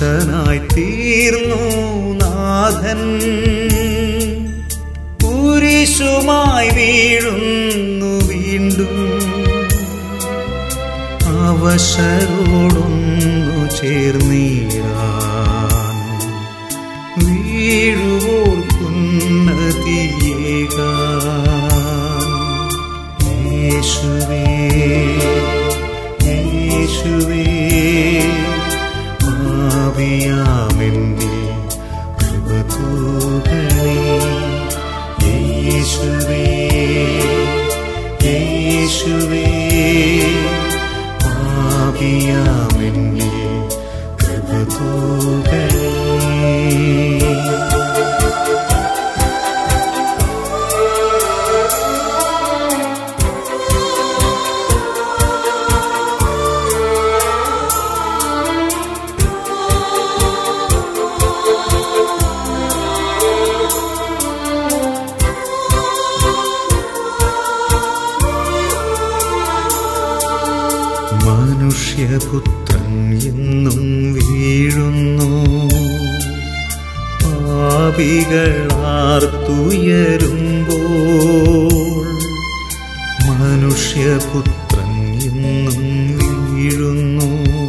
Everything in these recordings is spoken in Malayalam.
അവശനായി തീർന്നു നാഥൻ കുരിശുമായി വീഴുന്നു വീണ്ടും അവശരോടൊന്നു ചേർന്നീടാൻ വീഴുവോർക്കുന്നതിയേകാൻ യേശുവേ യേശുവേ പാപിയാമെന്നിൽ കൃപ തൂകണേ യേശുവേ യേശുവേ പാപിയാമെന്നിൽ കൃപ തൂകണേ മനുഷ്യപുത്രൻ എന്നും വീഴുന്നു പാപികളാർത്തുയരുമ്പോൾ മനുഷ്യപുത്രൻ എന്നും വീഴുന്നു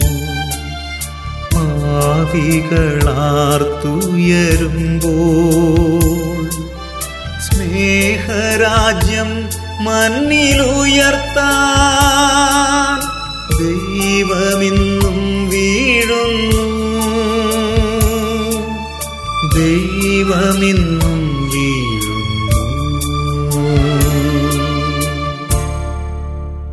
പാപികളാർത്തുയരുമ്പോൾ സ്നേഹരാജ്യം മണ്ണിലുയർത്താൻ ദൈവമിന്നും വീഴുന്നു ദൈവമിന്നും വീഴുന്നു